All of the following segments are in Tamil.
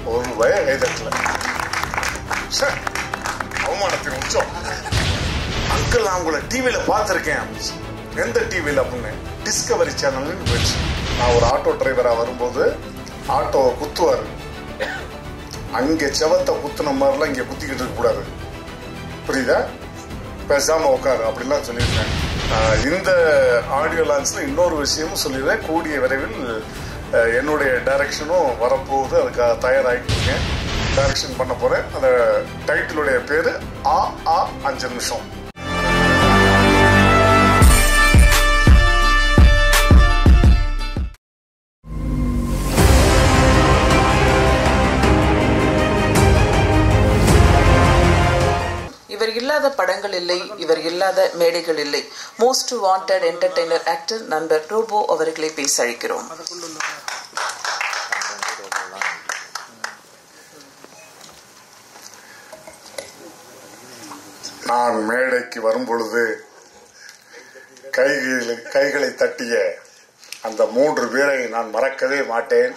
ஒரு பய கைதட்டல ச்சே, அவமானத்தின் உச்சம் அங்கிள் நான் உங்களை டிவியில பார்த்துருக்கேன் அப்படின்னு சொல்லி. எந்த டிவியில் அப்படின்னு டிஸ்கவரி சேனல்னு போயிடுச்சு நான் ஒரு ஆட்டோ டிரைவரா வரும்போது ஆட்டோவை குத்துவாரு அங்க செவத்தை குத்துன மாதிரிலாம் இங்க குத்திக்கிட்டு இருக்க கூடாது புரியுதா பேசாம உட்காரு அப்படிலாம் சொல்லியிருக்கேன் ஆஹ் இந்த ஆடியோ லான்ச்ல இன்னொரு விஷயமும் சொல்லிடுறேன் கூடிய விரைவில் ஆஹ் என்னுடைய டைரக்ஷனும் வரப்போகுது அதுக்காக தயாராகிட்டு இருக்கேன் டைரக்ஷன் பண்ண போறேன் அந்த டைட்டிலுடைய பேரு ஆ ஆ அஞ்சு நிமிஷம் இவர் இல்லாத படங்கள் இல்லை இவர் இல்லாத மேடைகள் இல்லை மோஸ்ட் வாண்டட் என்டர்டெய்னர் ஆக்டர் நண்பர் ரோபோ அவர்களை பேச அழைக்கிறோம் நான் மேடைக்கு வரும் பொழுது கைகளை கைகளை தட்டிய அந்த மூன்று பேரை நான் மறக்கவே மாட்டேன்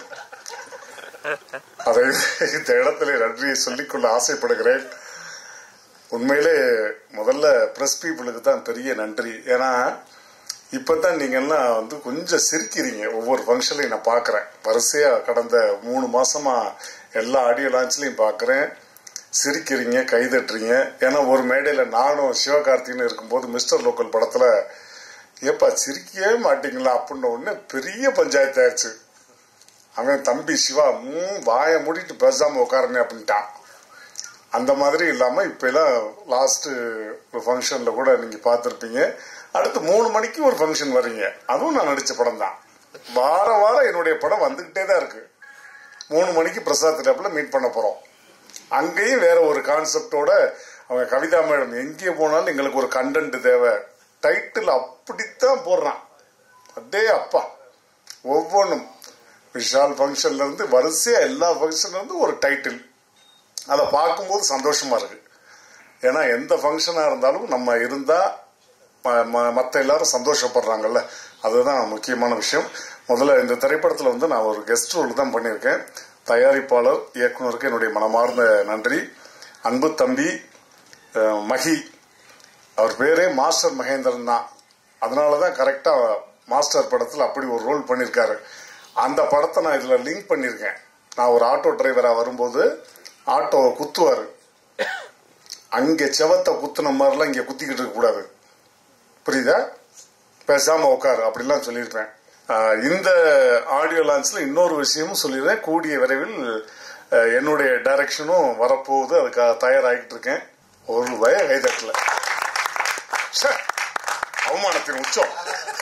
அதை இந்த இடத்துல நன்றியை சொல்லிக்கொள்ள ஆசைப்படுகிறேன் உண்மையிலே முதல்ல பிரஸ் பீப்புளுக்கு தான் பெரிய நன்றி ஏன்னா இப்பதான் நீங்க எல்லாம் வந்து கொஞ்சம் சிரிக்கிறீங்க ஒவ்வொரு ஃபங்க்ஷன்லையும் நான் பார்க்கறேன் வரிசையா கடந்த மூணு மாசமா எல்லா ஆடியோ லான்ச்லயும் பார்க்கறேன் சிரிக்கிறீங்க கைதட்டுறீங்க ஏன்னா ஒரு மேடையில நானும் சிவகார்த்திகனும் இருக்கும்போது மிஸ்டர் லோக்கல் படத்துல ஏப்பா சிரிக்கவே மாட்டீங்களா அப்படின்ன உடனே பெரிய பஞ்சாயத்து ஆயிடுச்சு அவன் தம்பி சிவா ம் வாயை மூடிட்டு பேசாம உட்காருங்க அப்படின்ட்டான் அந்த மாதிரி இல்லாம இப்ப எல்லாம் லாஸ்ட் ஒரு ஃபங்க்ஷன்ல கூட நீங்க பார்த்திருப்பீங்க அடுத்து மூணு மணிக்கு ஒரு ஃபங்க்ஷன் வர்றீங்க அதுவும் நான் நடிச்ச படம் தான் வார வாரம் என்னுடைய படம் வந்துகிட்டே தான் இருக்கு மூணு மணிக்கு பிரசாத் லேப்ல மீட் பண்ண போறோம் அங்கேயும் வேற ஒரு கான்செப்டோட அவங்க கவிதா மேடம் எங்கே போனாலும் எங்களுக்கு ஒரு கண்டென்ட் தேவை டைட்டில் அப்படித்தான் போடுறான் அதே அப்பா ஒவ்வொன்றும் விஷால் ஃபங்க்ஷன்ல இருந்து வரிசையா எல்லா ஃபங்க்ஷன்ல இருந்து ஒரு டைட்டில் அதை பார்க்கும்போது சந்தோஷமா இருக்கு ஏன்னா எந்த ஃபங்க்ஷனா இருந்தாலும் நம்ம இருந்தா மற்ற எல்லாரும் சந்தோஷப்படுறாங்கல்ல அதுதான் முக்கியமான விஷயம் முதல்ல இந்த திரைப்படத்தில் வந்து நான் ஒரு கெஸ்ட் ரோல் தான் பண்ணியிருக்கேன் தயாரிப்பாளர் இயக்குனருக்கு என்னுடைய மனமார்ந்த நன்றி அன்பு தம்பி அஹ், மகி அவர் பேரே மாஸ்டர் மகேந்திரன் தான் அதனால தான் கரெக்டாக மாஸ்டர் படத்தில் அப்படி ஒரு ரோல் பண்ணியிருக்காரு அந்த படத்தை நான் இதில் லிங்க் பண்ணியிருக்கேன் நான் ஒரு ஆட்டோ டிரைவராக வரும்போது ஆட்டோவை குத்துவார் அங்கே செவத்தை குத்துன மாதிரிலாம் இங்கே குத்திக்கிட்டு இருக்கக்கூடாது புரியுதா பேசாம உட்காரு அப்படிலாம் சொல்லியிருப்பேன் ஆஹ் இந்த ஆடியோ லான்ச்ல இன்னொரு விஷயமும் சொல்லிடுறேன் கூடிய விரைவில் ஆஹ் என்னுடைய டைரக்ஷனும் வரப்போகுது அதுக்காக தயாராகிட்டு இருக்கேன் ஒரு பய கைதட்டல ச்சே, அவமானத்தின் உச்சம்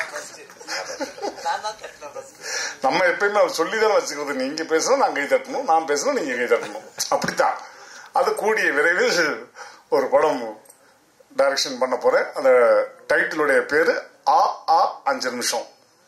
நம்ம எப்பயுமே அவர் சொல்லிதான் வச்சுக்கிறது நீங்க பேசணும் நான் கை தட்டணும் நான் பேசணும் நீங்க கை தட்டணும் அப்படித்தான் அது கூடிய விரைவில் ஒரு படம் டைரக்ஷன் பண்ண போறேன் அந்த டைட்டிலுடைய பேரு ஆ ஆ அஞ்சு நிமிஷம்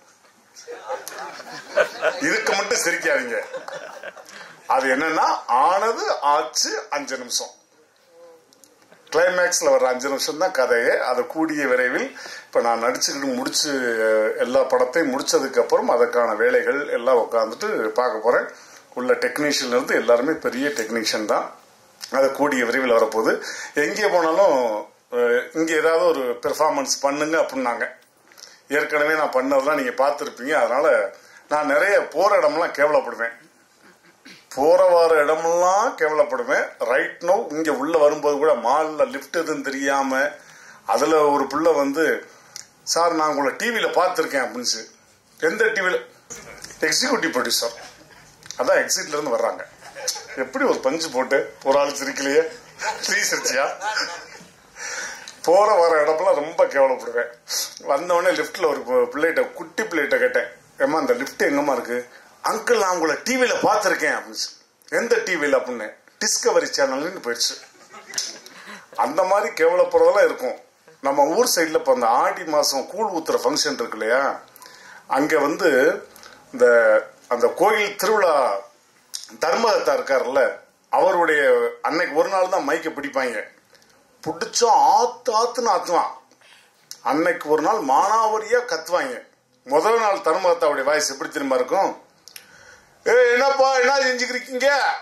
இதுக்கு மட்டும் சிரிக்காதீங்க அது என்னன்னா ஆனது ஆச்சு அஞ்சு நிமிஷம் கிளைமேக்ஸ்ல வர அஞ்சு நிமிஷம் தான் கதையே அதை கூடிய விரைவில் இப்ப நான் நடிச்சுக்கிட்டு முடிச்சு அஹ், எல்லா படத்தையும் முடிச்சதுக்கு அப்புறம் அதற்கான வேலைகள் எல்லாம் உட்காந்துட்டு பார்க்க போறேன் உள்ள டெக்னீஷியன்ல இருந்து எல்லாருமே பெரிய டெக்னீஷியன் தான் அது கூடிய விரைவில் வரப்போகுது எங்கே போனாலும் அஹ், இங்க ஏதாவது ஒரு பெர்ஃபார்மன்ஸ் பண்ணுங்க அப்படின்னாங்க ஏற்கனவே நான் பண்ணதெல்லாம் நீங்க பார்த்துருப்பீங்க அதனால நான் நிறைய போற இடமெல்லாம் கேவலப்படுவேன் போற வார இடமெல்லாம் கேவலப்படுவேன் ரைட் நோ இங்க உள்ள வரும்போது கூட மால்ல லிஃப்ட் எதுவும் தெரியாம அதுல ஒரு பிள்ளை வந்து சார் நான் உங்களை டிவியில பார்த்துருக்கேன் அப்படின்னு எந்த டிவியில எக்ஸிக்யூட்டிவ் ப்ரொடியூசர் அதான் எக்ஸிட்ல இருந்து வர்றாங்க எப்படி ஒரு பஞ்சு போட்டு ஒரு ஆள் சிரிக்கலையே ஸ்ரீ சிரிச்சியா போற வர இடமெல்லாம் ரொம்ப கேவலப்படுவேன் வந்த உடனே லிஃப்ட்ல ஒரு பிள்ளைகிட்ட குட்டி பிள்ளைகிட்ட கேட்டேன் ஏமா அந்த லிஃப்ட் எங்கம்மா இருக்கு அங்கிள் நான் உங்களை டிவியில பார்த்துருக்கேன் அப்படின்னு சொல்லி. எந்த டிவியில அப்படின்னு டிஸ்கவரி சேனல்னு போயிடுச்சு அந்த மாதிரி கேவலப்படுறதெல்லாம் இருக்கும் நம்ம ஊர் சைடில் இப்போ அந்த ஆடி மாதம் கூழ் ஊத்துற ஃபங்க்ஷன் இருக்கு இல்லையா அங்கே வந்து இந்த அந்த கோயில் திருவிழா தர்மதத்தா இருக்காருல்ல அவருடைய அன்னைக்கு ஒரு நாள் தான் மைக்கை பிடிப்பாங்க பிடிச்சோம் ஆத்து ஆத்துன்னு ஆத்துவான் அன்னைக்கு ஒரு நாள் மானாவரியா கத்துவாங்க முதல் நாள் தர்மதத்தாவுடைய வாய்ஸ் எப்படி திரும்ப இருக்கும் ஏ என்னப்பா என்ன செஞ்சுக்கிறீங்க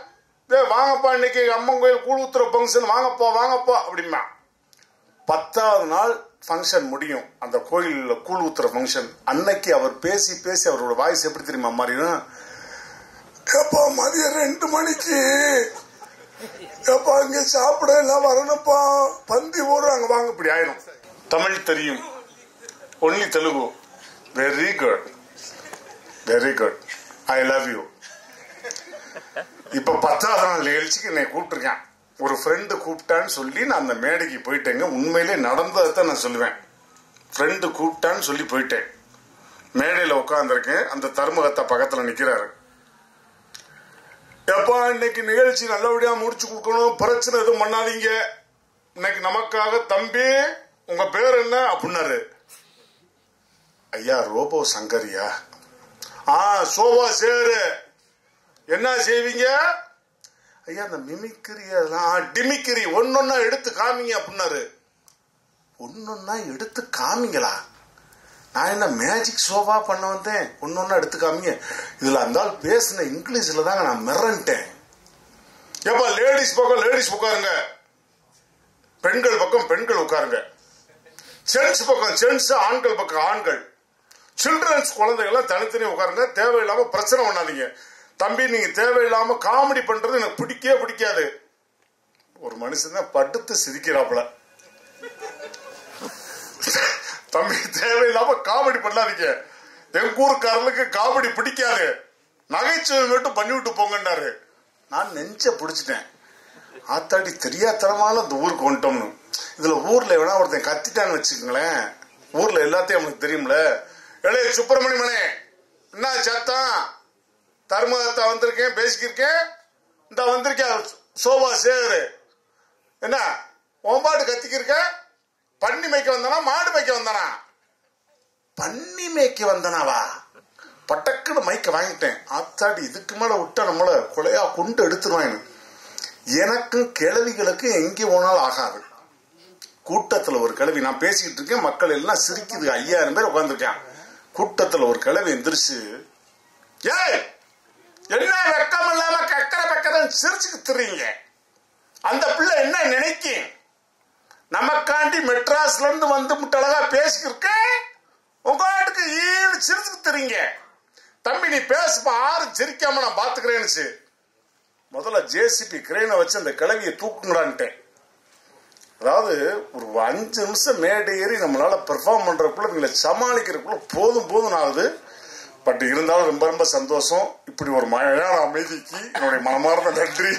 டேய் வாங்கப்பா இன்னைக்கு அம்மன் கோயில் கூழ் ஊத்துற ஃபங்க்ஷன் வாங்கப்பா வாங்கப்பா அப்படிமா பத்தாவது நாள் ஃபங்க்ஷன் முடியும் அந்த கோயிலில் கூழ் ஊத்துற ஃபங்க்ஷன் அன்னைக்கு அவர் பேசி பேசி அவரோட வாய்ஸ் எப்படி தெரியுமா மாறினா ஏப்பா மதியம் ரெண்டு மணிக்கு ஏப்பா இங்க சாப்பிட எல்லாம் வரணும்ப்பா பந்தி போடுறாங்க வாங்க இப்படி ஆயிரும் தமிழ் தெரியும் only Telugu very good very good I love you இப்ப பத்தாவது நாள் நிகழ்ச்சிக்கு என்னை கூப்பிட்டுருக்கேன் ஒரு ஃப்ரெண்டு கூப்பிட்டான்னு சொல்லி நான் அந்த மேடைக்கு போயிட்டேங்க உண்மையிலே நடந்ததை தான் நான் சொல்லுவேன் ஃப்ரெண்டு கூப்பிட்டான்னு சொல்லி போயிட்டேன் மேடையில் உட்காந்துருக்கேன் அந்த தருமுகத்தை பக்கத்தில் நிற்கிறாரு எப்பா இன்னைக்கு நிகழ்ச்சி நல்லபடியா முடிச்சு கொடுக்கணும் பிரச்சனை எதுவும் பண்ணாதீங்க இன்னைக்கு நமக்காக தம்பி உங்க பேர் என்ன அப்படின்னாரு ஐயா ரோபோ சங்கரியா ஆ சோபா சேரு என்ன செய்வீங்க ஐயா அந்த மிமிக்ரி அதெல்லாம் ஆ, டிமிக்ரி ஒன்னொன்னா எடுத்து காமிங்க அப்படின்னாரு ஒன்னொன்னா எடுத்து காமிங்களா நான் என்ன மேஜிக் ஷோவா பண்ண வந்தேன் ஒன்னொன்னா எடுத்து காமிங்க இதுல அந்த ஆள் பேசின இங்கிலீஷ்ல தாங்க நான் மிரண்டேன் ஏப்பா லேடிஸ் பக்கம் லேடிஸ் உட்காருங்க பெண்கள் பக்கம் பெண்கள் உட்காருங்க ஜென்ஸ் பக்கம் ஜென்ஸ் ஆண்கள் பக்கம் ஆண்கள் சில்ட்ரன்ஸ் குழந்தைகள்லாம் தனித்தனி உட்காருங்க தேவையில்லாம பிரச்சனை பண்ணாதீங்க தம்பி நீங்க தேவையில்லாம காமெடி பண்றது எனக்கு பிடிக்கவே பிடிக்காது ஒரு மனுஷன் தான் படுத்து சிரிக்கிறாப்புல தம்பி தேவையில்லாம காமெடி பண்ணாதீங்க எங்க ஊருக்காரர்களுக்கு காமெடி பிடிக்காது நகைச்சுவை மட்டும் பண்ணி விட்டு போங்கன்னாரு நான் நெஞ்ச பிடிச்சிட்டேன் ஆத்தாடி தெரியாதனமான இந்த ஊருக்கு வந்துட்டோம்னு இதுல ஊர்ல வேணா ஒருத்தன் கத்திட்டான்னு வச்சுக்கோங்களேன் ஊர்ல எல்லாத்தையும் அவனுக்கு தெரியும்ல இளைய சுப்பிரமணியமனே என்ன சத்தம் தர்மதத்தா வந்திருக்கேன் பேசிக்கிருக்கேன் இந்த வந்திருக்கேன் சோபா சேகரு என்ன ஒம்பாடு கத்திக்கிருக்க பன்னி மேய்க்க வந்தானா மாடு மேய்க்க வந்தானா பன்னி மேய்க்க வந்தனாவா பட்டக்குன்னு மைக்க வாங்கிட்டேன் ஆத்தாடி இதுக்கு மேல விட்டா நம்மள கொலையா கொண்டு எடுத்துருவாங்க எனக்கும் கிழவிகளுக்கும் எங்கே போனாலும் ஆகாது கூட்டத்துல ஒரு கிழவி நான் பேசிக்கிட்டு இருக்கேன் மக்கள் எல்லாம் சிரிக்குது ஐயாயிரம் பேர் உட்காந்துருக்கேன் கூட்டத்துல ஒரு கிழவி எந்திரிச்சு ஏய் என்ன வெக்கம் இல்லாம கக்கர பக்கரம் சிரிச்சுக்கு திரிங்க அந்த பிள்ளை என்ன நினைக்கும் நமக்காண்டி மெட்ராஸ்ல இருந்து வந்து முட்டழகா பேசிக்கிருக்க உங்க ஆட்டுக்கு ஈடு சிரிச்சுக்கு தெரியுங்க தம்பி நீ பேசுப்பா ஆறு சிரிக்காம நான் பாத்துக்கிறேன்னு முதல்ல ஜேசிபி கிரேனை வச்சு அந்த கிளவியை தூக்குங்கடான்ட்டேன் அதாவது ஒரு அஞ்சு நிமிஷம் மேடை ஏறி நம்மளால பெர்ஃபார்ம் பண்றதுக்குள்ள நீங்களை சமாளிக்கிறதுக்குள்ள போதும் போதும் ஆகுது பட் இருந்தாலும் ரொம்ப ரொம்ப சந்தோஷம் இப்படி ஒரு மழையான அமைதிக்கு என்னுடைய மனமார்ந்த நன்றி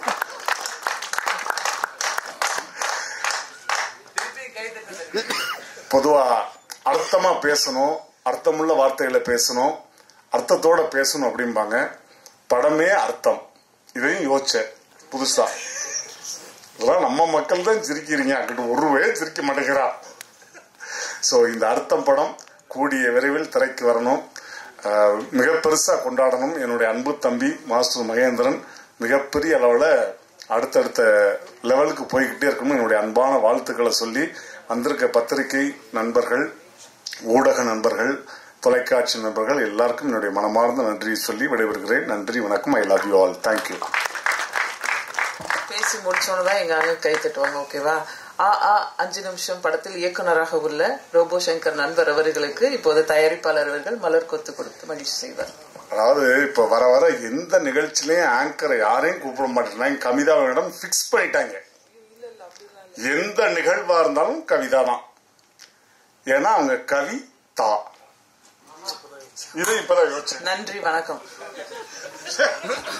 பொதுவா அர்த்தமா பேசணும் அர்த்தமுள்ள வார்த்தைகளை பேசணும் அர்த்தத்தோட பேசணும் அப்படிம்பாங்க படமே அர்த்தம் இதையும் யோசிச்சேன் புதுசா இதெல்லாம் நம்ம மக்கள் தான் சிரிக்கிறீங்க அங்கிட்டு ஒருவே சிரிக்க மாட்டேங்கிறா ஸோ இந்த அர்த்தம் படம் கூடிய விரைவில் திரைக்கு வரணும் அஹ், மிக பெருசா கொண்டாடணும் என்னுடைய அன்பு தம்பி மாஸ்டர் மகேந்திரன் மிகப்பெரிய அளவில் அடுத்தடுத்த லெவலுக்கு போய்கிட்டே இருக்கணும் என்னுடைய அன்பான வாழ்த்துக்களை சொல்லி வந்திருக்க பத்திரிகை நண்பர்கள் ஊடக நண்பர்கள் தொலைக்காட்சி நண்பர்கள் எல்லாருக்கும் என்னுடைய மனமார்ந்த நன்றியை சொல்லி விடைபெறுகிறேன் நன்றி வணக்கம் I love you all thank you பேசி முடிச்சோன்னு தான் எங்க அண்ணன் கை தட்டுவாங்க ஓகேவா ஆ ஆ அஞ்சு நிமிஷம் படத்தில் இயக்குனராக உள்ள ரோபோ சங்கர் நண்பர் அவர்களுக்கு இப்போது தயாரிப்பாளர் அவர்கள் மலர் கொத்து கொடுத்து மகிழ்ச்சி செய்வார் அதாவது இப்ப வர வர எந்த நிகழ்ச்சியிலையும் ஆங்கரை யாரையும் கூப்பிட மாட்டேங்கிறாங்க கவிதாவிடம் பிக்ஸ் பண்ணிட்டாங்க எந்த நிகழ்வா இருந்தாலும் கவிதா தான் ஏன்னா அவங்க கவி தா இது இப்பதான் யோசிச்சேன் நன்றி வணக்கம்